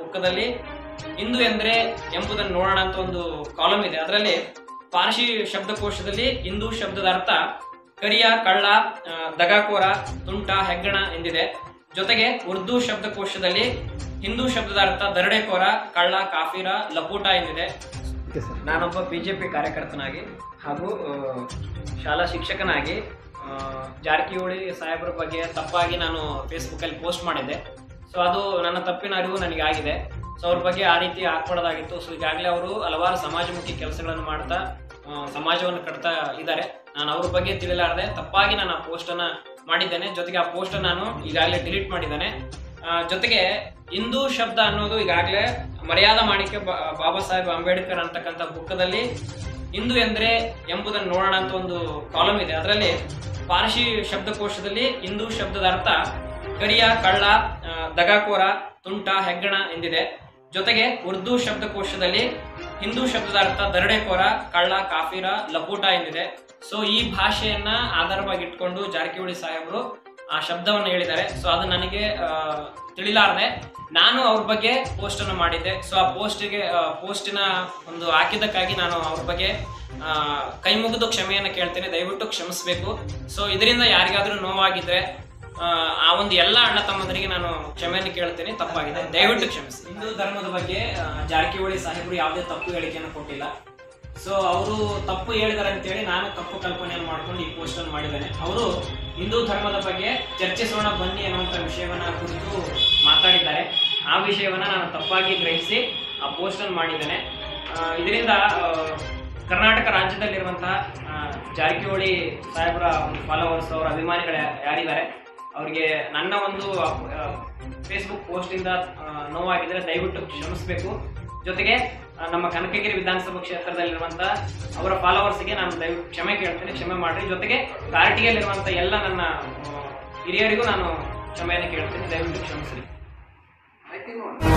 ಬುಕ್ಕದಲ್ಲಿ ಹಿಂದೂ ಎಂದ್ರೆ ಎಂಬುದನ್ನು ನೋಡೋಣ ಅಂತ ಒಂದು ಕಾಲಮ್ ಇದೆ ಅದರಲ್ಲಿ ಪಾರ್ಸಿ ಶಬ್ದಕೋಶದಲ್ಲಿ ಹಿಂದೂ ಶಬ್ದದ ಅರ್ಥ ಕರಿಯ ಕಳ್ಳ ಆ, ದಗಾಕೋರ ತುಂಟ ಹೆಗ್ಗಣ ಎಂದಿದೆ ಜೊತೆಗೆ ಉರ್ದು ಶಬ್ದಕೋಶದಲ್ಲಿ ಹಿಂದೂ ಶಬ್ದದ ಅರ್ಥ ದರಡೆಕೋರ ಕಳ್ಳ ಕಾಫಿರ ಲಪೂಟ ಎಂದಿದೆ ಓಕೆ ಸರ್ ನಾನೊಬ್ಬ ಬಿಜೆಪಿ ಕಾರ್ಯಕರ್ತನಾಗಿ ಹಾಗೂ ಆ, ಶಾಲಾ ಶಿಕ್ಷಕನಾಗಿ ಆ, ಜಾರಕಿಹೊಳಿ ಸಾಹೇಬ್ರ ಬಗ್ಗೆ ತಪ್ಪಾಗಿ ನಾನು ಫೇಸ್ಬುಕ್ಕಲ್ಲಿ ಪೋಸ್ಟ್ ಮಾಡಿದ್ದೆ ಸೊ ಅದು ನನ್ನ ತಪ್ಪಿನ ಅರಿವು ನನಗೆ ಆಗಿದೆ ಸೊ ಅವ್ರ ಬಗ್ಗೆ ಆ ರೀತಿ ಹಾಕ್ಬಾರ್ದಾಗಿತ್ತು ಸೊ ಈಗಾಗಲೇ ಅವರು ಹಲವಾರು ಸಮಾಜಮುಖಿ ಕೆಲಸಗಳನ್ನು ಮಾಡ್ತಾ ಆ, ಸಮಾಜವನ್ನು ಕಟ್ತಾ ಇದ್ದಾರೆ ನಾನು ಅವ್ರ ಬಗ್ಗೆ ತಿಳಿಲಾರದೆ ತಪ್ಪಾಗಿ ನಾನು ಆ ಪೋಸ್ಟನ್ನು ಮಾಡಿದ್ದೇನೆ ಜೊತೆಗೆ ಆ ಪೋಸ್ಟ್ ನಾನು ಈಗಾಗಲೇ ಡಿಲೀಟ್ ಮಾಡಿದ್ದೇನೆ ಆ, ಜೊತೆಗೆ ಹಿಂದೂ ಶಬ್ದ ಅನ್ನೋದು ಈಗಾಗಲೇ ಮರ್ಯಾದಾ ಮಾಣಿಕ್ಯ ಬಾ- ಬಾಬಾ ಸಾಹೇಬ್ ಅಂಬೇಡ್ಕರ್ ಅಂತಕ್ಕಂಥ ಬುಕ್ಕದಲ್ಲಿ ಹಿಂದೂ ಎಂದ್ರೆ ಎಂಬುದನ್ನು ನೋಡೋಣ ಅಂತ ಒಂದು ಕಾಲಮ್ ಇದೆ ಅದರಲ್ಲಿ ಪಾರ್ಸಿ ಶಬ್ದಕೋಶದಲ್ಲಿ ಹಿಂದೂ ಶಬ್ದದ ಅರ್ಥ ಕರಿಯ ಕಳ್ಳ ಆ, ದಗಾಕೋರ ತುಂಟ ಹೆಗ್ಗಣ ಎಂದಿದೆ ಜೊತೆಗೆ ಉರ್ದು ಶಬ್ದಕೋಶದಲ್ಲಿ ಹಿಂದೂ ಶಬ್ದದ ಅರ್ಥ ದರಡೆಕೋರ ಕಳ್ಳ ಕಾಫಿರ ಲಪೂಟ ಎಂದಿದೆ ಸೊ ಈ ಭಾಷೆಯನ್ನ ಆಧಾರವಾಗಿ ಇಟ್ಕೊಂಡು ಜಾರಕಿಹೊಳಿ ಸಾಹೇಬರು ಆ ಶಬ್ದವನ್ನು ಹೇಳಿದ್ದಾರೆ ಸೊ ಅದು ನನಗೆ ಆ, ತಿಳಿಲಾರದೆ ನಾನು ಅವ್ರ ಬಗ್ಗೆ ಪೋಸ್ಟ್ ಅನ್ನು ಮಾಡಿದ್ದೆ ಸೊ ಆ ಪೋಸ್ಟಿಗೆ ಪೋಸ್ಟಿನ ಒಂದು ಹಾಕಿದ್ದಕ್ಕಾಗಿ ನಾನು ಅವ್ರ ಬಗ್ಗೆ ಆ, ಕೈ ಮುಗಿದು ಕ್ಷಮೆಯನ್ನು ಕೇಳ್ತೇನೆ ದಯವಿಟ್ಟು ಕ್ಷಮಿಸಬೇಕು ಸೊ ಇದರಿಂದ ಯಾರಿಗಾದ್ರೂ ನೋವಾಗಿದ್ರೆ ಆ, ಆ ಒಂದು ಎಲ್ಲ ಅಣ್ಣ ತಮ್ಮಂದರಿಗೆ ನಾನು ಕ್ಷಮೆಯನ್ನು ಕೇಳ್ತೇನೆ ತಪ್ಪಾಗಿದೆ ದಯವಿಟ್ಟು ಕ್ಷಮಿಸಿ ಹಿಂದೂ ಧರ್ಮದ ಬಗ್ಗೆ ಆ, ಜಾರಕಿಹೊಳಿ ಸಾಹೇಬರು ಯಾವುದೇ ತಪ್ಪು ಹೇಳಿಕೆಯನ್ನು ಕೊಟ್ಟಿಲ್ಲ ಸೊ ಅವರು ತಪ್ಪು ಹೇಳಿದಾರೆ ಅಂತೇಳಿ ನಾನು ತಪ್ಪು ಕಲ್ಪನೆಯನ್ನು ಮಾಡ್ಕೊಂಡು ಈ ಪೋಸ್ಟ್ ಅನ್ನು ಮಾಡಿದ್ದೇನೆ ಅವರು ಹಿಂದೂ ಧರ್ಮದ ಬಗ್ಗೆ ಚರ್ಚಿಸೋಣ ಬನ್ನಿ ಅನ್ನುವಂಥ ವಿಷಯವನ್ನ ಕುರಿತು ಮಾತಾಡಿದ್ದಾರೆ ಆ ವಿಷಯವನ್ನ ನಾನು ತಪ್ಪಾಗಿ ಗ್ರಹಿಸಿ ಆ ಪೋಸ್ಟ್ ಅನ್ನು ಮಾಡಿದ್ದೇನೆ ಆ, ಇದರಿಂದ ಆ, ಕರ್ನಾಟಕ ರಾಜ್ಯದಲ್ಲಿರುವಂತಹ ಆ, ಜಾರಕಿಹೊಳಿ ಸಾಹೇಬರ ಒಂದು ಫಾಲೋವರ್ಸ್ ಅವರ ಅಭಿಮಾನಿಗಳು ಯಾ- ಯಾರಿದ್ದಾರೆ ಅವರಿಗೆ ನನ್ನ ಒಂದು ಫೇಸ್ಬುಕ್ ಪೋಸ್ಟಿಂದ ಆ, ನೋವಾಗಿದ್ರೆ ದಯವಿಟ್ಟು ಕ್ಷಮಿಸಬೇಕು ಜೊತೆಗೆ ಆ, ನಮ್ಮ ಕನಕಗಿರಿ ವಿಧಾನಸಭಾ ಕ್ಷೇತ್ರದಲ್ಲಿರುವಂತಹ ಅವರ ಫಾಲೋವರ್ಸ್ಗೆ ನಾನು ದಯವಿಟ್ಟು ಕ್ಷಮೆ ಕೇಳ್ತೇನೆ ಕ್ಷಮೆ ಮಾಡ್ರಿ ಜೊತೆಗೆ ಪಾರ್ಟಿಯಲ್ಲಿರುವಂಥ ಎಲ್ಲ ನನ್ನ ಆ, ಹಿರಿಯರಿಗೂ ನಾನು ಕ್ಷಮೆಯನ್ನು ಕೇಳ್ತೇನೆ ದಯವಿಟ್ಟು ಕ್ಷಮಿಸ್ರಿ